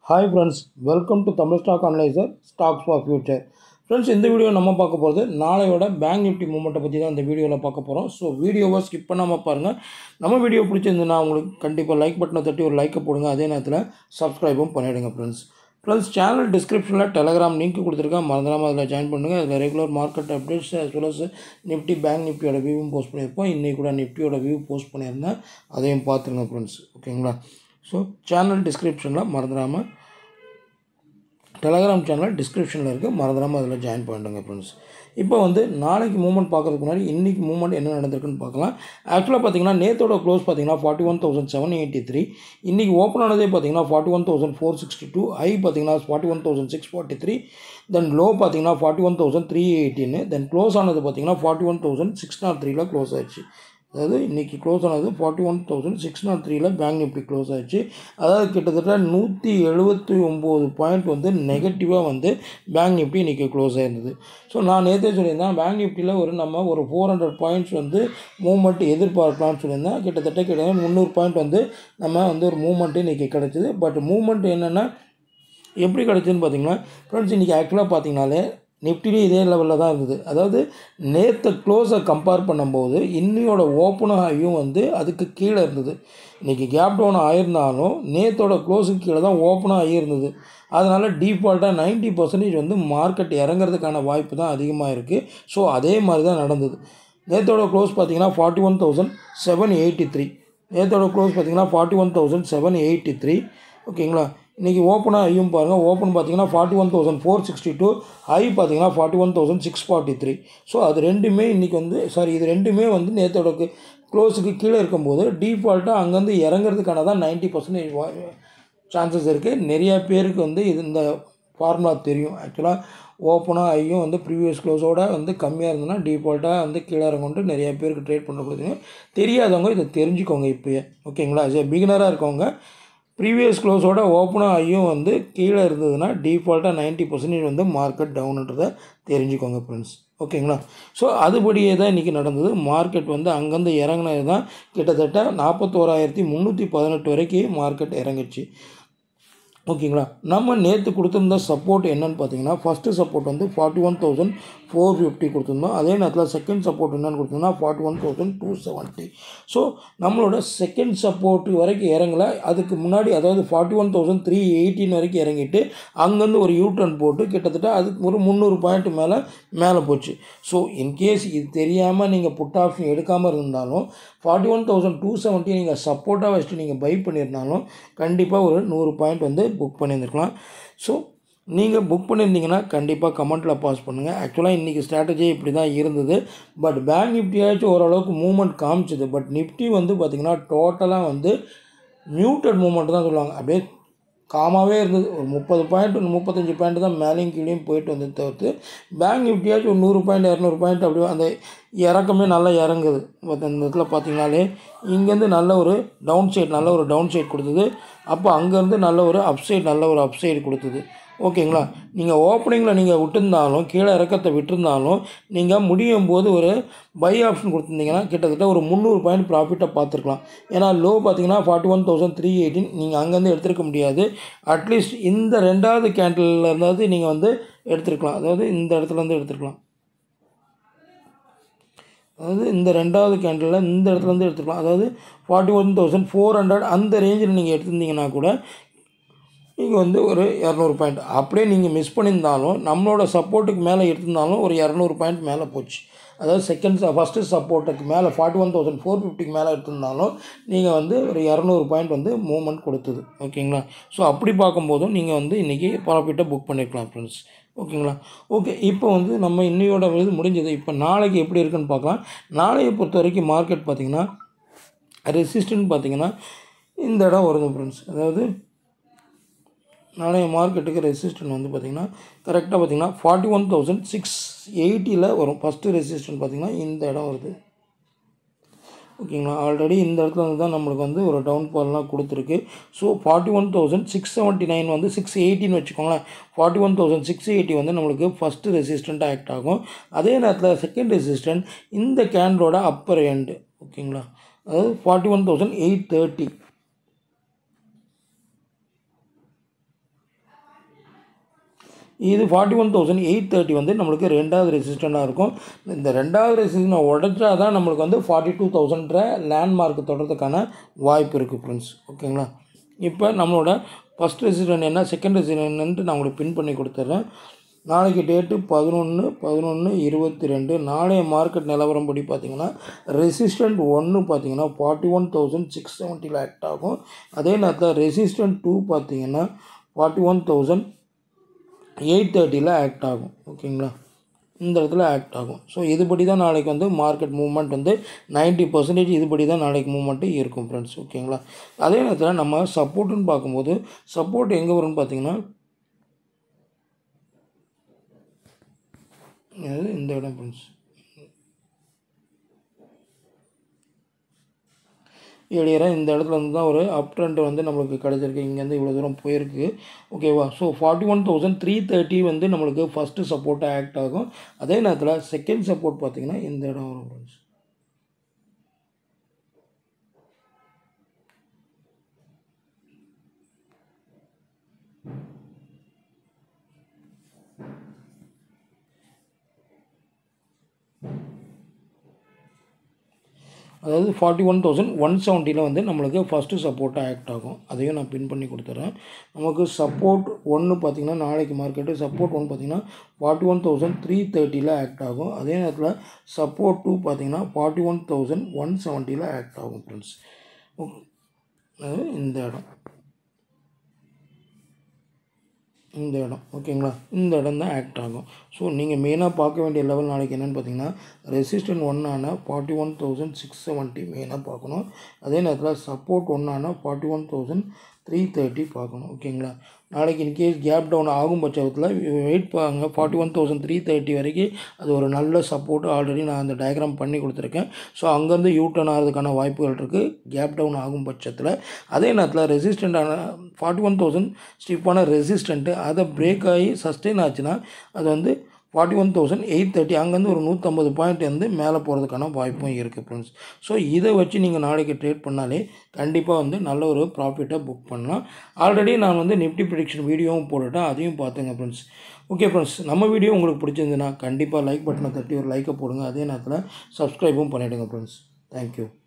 hi friends welcome to Tamil stock analyser stocks for future friends இந்த video நம்ம பார்க்க போகிறது நாளையோட பேங்க் நிஃப்டி மூமெண்ட்டை பற்றி தான் இந்த வீடியோவில் பார்க்க போகிறோம் ஸோ வீடியோவை ஸ்கிப் பண்ணாமல் பாருங்கள் நம்ம வீடியோ பிடிச்சிருந்துன்னா உங்களுக்கு கண்டிப்பாக லைக் பட்டனை தட்டி ஒரு லைக்கை போடுங்க அதே நேரத்தில் சப்ஸ்கிரைபும் பண்ணிவிடுங்க ஃப்ரெண்ட்ஸ் ஃப்ரெண்ட்ஸ் சேனல் டிஸ்கிரிப்ஷனில் டெலகிராம் லிங்க் கொடுத்துருக்கேன் மறந்துடாமல் அதில் ஜாயின் பண்ணுங்கள் அதில் regular market updates as well as Nifty bank நிஃப்டியோட வியூவும் போஸ்ட் பண்ணியிருப்போம் இன்றைக்கி கூட நிஃப்டியோட வியூ போஸ்ட் பண்ணியிருந்தேன் அதையும் பார்த்துருங்க ஃப்ரெண்ட்ஸ் ஓகேங்களா ஸோ சேனல் டிஸ்கிரிப்ஷனில் மறந்துடாமல் டெலகிராம் சேனல் டிஸ்கிரிப்ஷனில் இருக்குது மறந்துடாமல் அதில் ஜாயின் பண்ணிடுங்க ஃப்ரெண்ட்ஸ் இப்போ வந்து நாளைக்கு மூவ்மெண்ட் பார்க்கறதுக்கு முன்னாடி இன்றைக்கி மூவ்மெண்ட் என்ன நடந்திருக்குன்னு பார்க்கலாம் ஆக்சுவலாக பார்த்தீங்கன்னா நேத்தோட க்ளோஸ் பார்த்தீங்கன்னா forty one thousand seven eighty three இன்றைக்கி ஓப்பன் ஆனதே பார்த்தீங்கன்னா forty one thousand four sixty two high பார்த்தீங்கன்னா forty one thousand six forty three then low பார்த்தீங்கன்னா ஃபார்ட்டி ஒன் தௌசண்ட் த்ரீ எயிட்டின்னு தென் க்ளோஸ் ஆனது பார்த்தீங்கன்னா forty one thousand six nought த்ரீல close ஆயிடுச்சு அதாவது இன்றைக்கி க்ளோஸ் ஆனது forty one thousand six nought த்ரீல பேங்க் நிஃப்டி க்ளோஸ் ஆயிடுச்சு அதாவது கிட்டத்தட்ட நூற்றி எழுபத்தி ஒம்பது பாயிண்ட் வந்து நெகட்டிவாக வந்து பேங்க் நிஃப்டி இன்றைக்கி க்ளோஸ் ஆயிருந்தது ஸோ நான் நேற்றே சொல்லியிருந்தேன் பேங்க் நிஃப்டியில் ஒரு நம்ம ஒரு ஃபோர் ஹண்ட்ரட் பாயிண்ட்ஸ் வந்து மூவ்மெண்ட் எதிர்பார்க்கலாம்னு சொல்லியிருந்தேன் கிட்டத்தட்ட கிட்டத்தட்ட முந்நூறு பாயிண்ட் வந்து நம்ம வந்து ஒரு மூவ்மெண்ட்டு இன்றைக்கி கிடச்சிது பட் மூவ்மெண்ட் என்னென்னா எப்படி கிடச்சுன்னு பார்த்தீங்கன்னா ஃப்ரெண்ட்ஸ் இன்றைக்கி ஆக்சுவலாக பார்த்தீங்கனாலே நிஃப்டிலேயும் இதே லெவலில் தான் இருந்தது அதாவது நேற்று க்ளோஸை கம்பேர் பண்ணும்போது இன்னையோட ஓப்பன் ஆகியும் வந்து அதுக்கு கீழே இருந்தது இன்றைக்கி கேப் டவுன் ஆயிருந்தாலும் நேத்தோட க்ளோஸுக்கு கீழே தான் ஓப்பன் ஆகியிருந்தது அதனால் டீஃபால்ட்டாக நைன்ட்டி பர்சன்டேஜ் வந்து மார்க்கெட் இறங்குறதுக்கான வாய்ப்பு தான் அதிகமாக இருக்குது ஸோ அதே மாதிரி தான் நடந்தது நேத்தோட க்ளோஸ் பார்த்தீங்கன்னா forty one thousand seven eighty three நேத்தோட க்ளோஸ் பார்த்தீங்கன்னா forty one thousand seven eighty three ஓகேங்களா இன்றைக்கி ஓப்பனாக ஐயும் பாருங்கள் ஓப்பன் பார்த்தீங்கன்னா forty one thousand four sixty two high பார்த்தீங்கன்னா forty one thousand six forty three so அது ரெண்டுமே இன்றைக்கி வந்து சாரி இது ரெண்டுமே வந்து நேற்றோட க்ளோஸுக்கு கீழே இருக்கும்போது டீஃபால்ட்டாக அங்கேருந்து இறங்குறதுக்கான தான் நைன்ட்டி பர்சன்டேஜ் சான்சஸ் இருக்குது நிறைய பேருக்கு வந்து இது இந்த ஃபார்முலா தெரியும் ஆக்சுவலாக ஓப்பனாக ஐயும் வந்து ப்ரீவியஸ் க்ளோஸோட வந்து கம்மியாக இருந்ததுன்னா டிஃபால்ட்டாக வந்து கீழே இறங்கிட்டு நிறைய பேருக்கு ட்ரேட் பண்ண கொடுத்துங்க தெரியாதவங்க இதை தெரிஞ்சுக்கோங்க இப்போயே ஓகேங்களா as a பிகினராக இருக்கவங்க ப்ரீவியஸ் க்ளோஸோட ஓப்பனாக ஐயும் வந்து கீழே இருந்ததுன்னா டிஃபால்ட்டாக நைன்ட்டி பர்சன்டேஜ் வந்து மார்க்கெட் டவுனுன்றதை தெரிஞ்சுக்கோங்க ஃப்ரெண்ட்ஸ் ஓகேங்களா ஸோ அதுபடியே தான் இன்றைக்கி நடந்தது மார்க்கெட் வந்து அங்கேருந்து இறங்கினது தான் கிட்டத்தட்ட நாற்பத்தோராயிரத்தி முந்நூற்றி பதினெட்டு வரைக்கும் மார்க்கெட் இறங்கிடுச்சு ஓகேங்களா நம்ம நேற்று கொடுத்துருந்த சப்போர்ட் என்னன்னு பார்த்தீங்கன்னா ஃபஸ்ட்டு சப்போர்ட் வந்து forty one thousand four fifty கொடுத்துருந்தோம் அதே நேரத்தில் செகண்ட் சப்போர்ட் என்னன்னு கொடுத்துருந்தோம்னா forty one thousand two seventy so நம்மளோட செகண்ட் சப்போர்ட் வரைக்கும் இறங்கல அதுக்கு முன்னாடி அதாவது forty one thousand three eighteen வரைக்கும் இறங்கிட்டு அங்கேருந்து ஒரு யூ டர்ன் போட்டு கிட்டத்தட்ட அதுக்கு ஒரு முந்நூறு பாயிண்ட் மேலே மேலே போச்சு ஸோ இன்கேஸ் இது தெரியாமல் நீங்கள் புட் ஆப்ஷன் எடுக்காமல் இருந்தாலும் forty one thousand two seventy நீங்கள் சப்போர்ட்டாக வச்சுட்டு நீங்கள் பை பண்ணியிருந்தாலும் கண்டிப்பாக ஒரு நூறு பாயிண்ட் வந்து புக் பண்ணியிருந்துருக்கலாம் ஸோ நீங்கள் புக் பண்ணியிருந்தீங்கன்னா கண்டிப்பாக கமெண்ட்டில் பாஸ் பண்ணுங்கள் ஆக்சுவலாக இன்றைக்கி ஸ்ட்ராட்டஜி இப்படி தான் இருந்தது பட் பேங்க் நிஃப்டியாச்சும் ஓரளவுக்கு மூவ்மெண்ட் காமிச்சிது பட் நிஃப்டி வந்து பார்த்திங்கன்னா டோட்டலாக வந்து மியூட்டட் மூவ்மெண்ட் தான் சொல்லுவாங்க அப்படியே காமாவே இருந்தது ஒரு முப்பது பாயிண்ட் முப்பத்தஞ்சு பாயிண்ட் தான் மேலேயும் கீழேயும் போயிட்டு வந்து தவிர்த்து பேங்க் நிஃப்டியாச்சும் ஒரு நூறு பாயிண்ட் இரநூறு பாயிண்ட் அப்படியே அந்த இறக்கமே நல்லா இறங்குது பட் அந்த இடத்துல பார்த்தீங்கனாலே இங்கேருந்து நல்ல ஒரு டவுன் சைட் நல்ல ஒரு டவுன் சைட் கொடுத்தது அப்போ அங்கேருந்து நல்ல ஒரு அப்சைட் நல்ல ஒரு அப்சைடு கொடுத்தது ஓகேங்களா நீங்கள் ஓப்பனிங்கில் நீங்கள் விட்டுருந்தாலும் கீழே இறக்கத்தை விட்டுருந்தாலும் நீங்கள் முடியும் போது ஒரு பை ஆப்ஷன் கொடுத்துருந்தீங்கன்னா கிட்டத்தட்ட ஒரு முந்நூறு பாயிண்ட் ப்ராஃபிட்டை பார்த்துருக்கலாம் ஏன்னா லோ பார்த்தீங்கன்னா forty one thousand three eighteen நீங்கள் அங்கேருந்து எடுத்துருக்க முடியாது அட்லீஸ்ட் இந்த ரெண்டாவது கேண்டில் இருந்தாவது நீங்கள் வந்து எடுத்துருக்கலாம் அதாவது இந்த இடத்துலேருந்து எடுத்துருக்கலாம் அதாவது இந்த ரெண்டாவது கேண்டிலில் இந்த இடத்துலேருந்து எடுத்துக்கலாம் அதாவது forty one thousand four hundred அந்த ரேஞ்சில் நீங்கள் எடுத்திருந்தீங்கன்னா கூட நீங்கள் வந்து ஒரு இரநூறு பாயிண்ட் அப்படியே நீங்கள் மிஸ் பண்ணியிருந்தாலும் நம்மளோட சப்போர்ட்டுக்கு மேலே எடுத்திருந்தாலும் ஒரு இரநூறு பாயிண்ட் மேலே போச்சு அதாவது செகண்ட் ஃபஸ்ட்டு சப்போர்ட்டுக்கு மேலே ஃபார்ட்டி ஒன் தௌசண்ட் ஃபோர் ஃபிஃப்டிக்கு மேலே எடுத்திருந்தாலும் நீங்கள் வந்து ஒரு இரநூறு பாயிண்ட் வந்து மூவ்மெண்ட் கொடுத்தது ஓகேங்களா ஸோ அப்படி பார்க்கும்போதும் நீங்கள் வந்து இன்றைக்கி ப்ராஃபிட்டை புக் பண்ணியிருக்கலாம் ஃப்ரெண்ட்ஸ் ஓகேங்களா ஓகே இப்போ வந்து நம்ம இன்னையோட இது முடிஞ்சது இப்போ நாளைக்கு எப்படி இருக்குன்னு பார்க்கலாம் நாளையை பொறுத்த வரைக்கும் மார்க்கெட் பார்த்திங்கன்னா ரெசிஸ்டன்ட் பார்த்திங்கன்னா இந்த இடம் வருது ஃப்ரெண்ட்ஸ் அதாவது நாளைய மார்க்கெட்டுக்கு ரெசிஸ்டன்ட் வந்து பார்த்திங்கன்னா கரெக்டாக பார்த்திங்கன்னா ஃபார்ட்டி ஒன் தௌசண்ட் சிக்ஸ் எயிட்டியில் வரும் ஃபஸ்ட்டு ரெசிஸ்டன்ட் பார்த்திங்கன்னா இந்த இடம் வருது ஓகேங்களா ஆல்ரெடி இந்த இடத்துல வந்து தான் நம்மளுக்கு வந்து ஒரு டவுன் ஃபால்லாம் கொடுத்துருக்கு so forty one thousand six seventy nine வந்து சிக்ஸ் எயிட்டின்னு வச்சுக்கோங்களேன் forty one thousand six eighty வந்து நம்மளுக்கு ஃபஸ்ட்டு ரெசிஸ்டண்ட்டாக ஆக்ட் ஆகும் அதே நேரத்தில் செகண்ட் ரெசிஸ்டன்ட் இந்த கேண்டலோட அப்பர் எண்டு ஓகேங்களா அதாவது forty one thousand eight thirty இது forty one thousand eight thirty வந்து நம்மளுக்கு ரெண்டாவது ரெசிஸ்டண்ட்டாக இருக்கும் இந்த ரெண்டாவது ரெசிஸ்டனை உடச்சா தான் நம்மளுக்கு வந்து ஃபார்ட்டி டூ தௌசண்ட்ற லேண்ட்மார்க் தொடர்றதுக்கான வாய்ப்பு இருக்குது ஃப்ரெண்ட்ஸ் ஓகேங்களா இப்போ நம்மளோட ஃபஸ்ட் ரெசிடென்ட் என்ன செகண்ட் ரெசிடென்ட்னு நான் உங்களுக்கு பின் பண்ணி கொடுத்துட்றேன் நாளைக்கு டேட்டு பதினொன்று பதினொன்று இருபத்தி ரெண்டு நாளைய மார்க்கெட் நிலவரம் படி பார்த்தீங்கன்னா ரெசிஸ்டண்ட் ஒன்று பார்த்தீங்கன்னா ஃபார்ட்டி ஒன் தௌசண்ட் சிக்ஸ் செவன்ட்டியில் ஆக்ட் ஆகும் அதே நேரத்தில் ரெசிஸ்டண்ட் டூ பார்த்தீங்கன்னா ஃபார்ட்டி ஒன் தௌசண்ட் எயிட் தேர்ட்டியில் ஆக்ட் ஆகும் ஓகேங்களா இந்த இடத்துல ஆக்ட் ஆகும் ஸோ இதுபடி தான் நாளைக்கு வந்து மார்க்கெட் மூவ்மெண்ட் வந்து நைன்ட்டி பர்சன்டேஜ் இதுபடி தான் நாளைக்கு மூவ்மெண்ட்டு இருக்கும் ஃப்ரெண்ட்ஸ் ஓகேங்களா அதே நேரத்தில் நம்ம சப்போர்ட்டுன்னு பார்க்கும்போது சப்போர்ட் எங்கே வரும்னு பார்த்தீங்கன்னா அது இந்த இடம் ஃப்ரெண்ட்ஸ் எளியராக இந்த இடத்துல வந்து தான் ஒரு அப் ட்ரெண்ட் வந்து நம்மளுக்கு கிடச்சிருக்கு இங்கேருந்து இவ்வளோ தூரம் போயிருக்கு ஓகேவா so forty one thousand three thirty வந்து நம்மளுக்கு ஃபஸ்ட்டு சப்போர்ட்டாக ஆக்ட் ஆகும் அதே நேரத்தில் செகண்ட் சப்போர்ட் பார்த்திங்கன்னா இந்த இடம் வரும் ஃப்ரெண்ட்ஸ் அதாவது ஃபார்ட்டி ஒன் தௌசண்ட் ஒன் செவன்ட்டியில் வந்து நம்மளுக்கு ஃபஸ்ட்டு சப்போர்ட்டாக ஆக்ட் ஆகும் அதையும் நான் பின் பண்ணி கொடுத்துட்றேன் நமக்கு சப்போர்ட் ஒன்று பார்த்திங்கன்னா நாளைக்கு மார்க்கெட்டு சப்போர்ட் ஒன் பார்த்திங்கன்னா ஃபார்ட்டி ஒன் தௌசண்ட் த்ரீ தேர்ட்டியில் ஆக்ட் ஆகும் அதே நேரத்தில் சப்போர்ட் டூ பார்த்திங்கன்னா ஃபார்ட்டி ஒன் தௌசண்ட் ஒன் செவன்ட்டியில் ஆக்ட் ஆகும் ஃப்ரெண்ட்ஸ் அது இந்த இடம் இந்த இடம் ஓகேங்களா இந்த இடம் தான் ஆக்ட் ஆகும் ஸோ நீங்கள் மெயினாக பார்க்க வேண்டிய லெவல் நாளைக்கு என்னென்னு பார்த்தீங்கன்னா ரெசிஸ்டன்ட் ஒன்னான forty one thousand six seventy மெயினாக பார்க்கணும் அதே நேரத்தில் சப்போர்ட் ஒன்னான forty one thousand three thirty பார்க்கணும் ஓகேங்களா நாளைக்கு இன்கேஸ் கேப் டவுன் ஆகும் பட்சத்தில் வெயிட் பாருங்க forty one thousand three thirty வரைக்கும் அது ஒரு நல்ல சப்போர்ட் ஆல்ரெடி நான் அந்த டயக்ராம் பண்ணி கொடுத்துருக்கேன் ஸோ அங்கேருந்து யூ டர்ன் ஆகிறதுக்கான வாய்ப்புகள் இருக்குது கேப் டவுன் ஆகும் பட்சத்தில் அதே நேரத்தில் ரெசிஸ்டண்ட்டான ஃபார்ட்டி ஒன் தௌசண்ட் ஸ்டிப்பான ரெசிஸ்டண்ட்டு அதை பிரேக் ஆகி சஸ்டெயின் ஆச்சுன்னா அது வந்து forty one thousand eight thirty அங்கேருந்து ஒரு நூற்றம்பது பாயிண்ட் வந்து மேலே போகிறதுக்கான வாய்ப்பும் இருக்குது ஃப்ரெண்ட்ஸ் ஸோ இதை வச்சு நீங்கள் நாளைக்கு ட்ரேட் பண்ணாலே கண்டிப்பாக வந்து நல்ல ஒரு ப்ராஃபிட்டை புக் பண்ணலாம் ஆல்ரெடி நான் வந்து நிஃப்டி ப்ரிடிக்ஷன் வீடியோவும் போட்டுட்டேன் அதையும் பார்த்துங்க ஃப்ரெண்ட்ஸ் ஓகே ஃப்ரெண்ட்ஸ் நம்ம வீடியோ உங்களுக்கு பிடிச்சிருந்துன்னா கண்டிப்பாக லைக் பட்டனை தட்டி ஒரு லைக்கை போடுங்க அதே நேரத்தில் சப்ஸ்கிரைபும் பண்ணிவிடுங்க ஃப்ரெண்ட்ஸ் தேங்க்யூ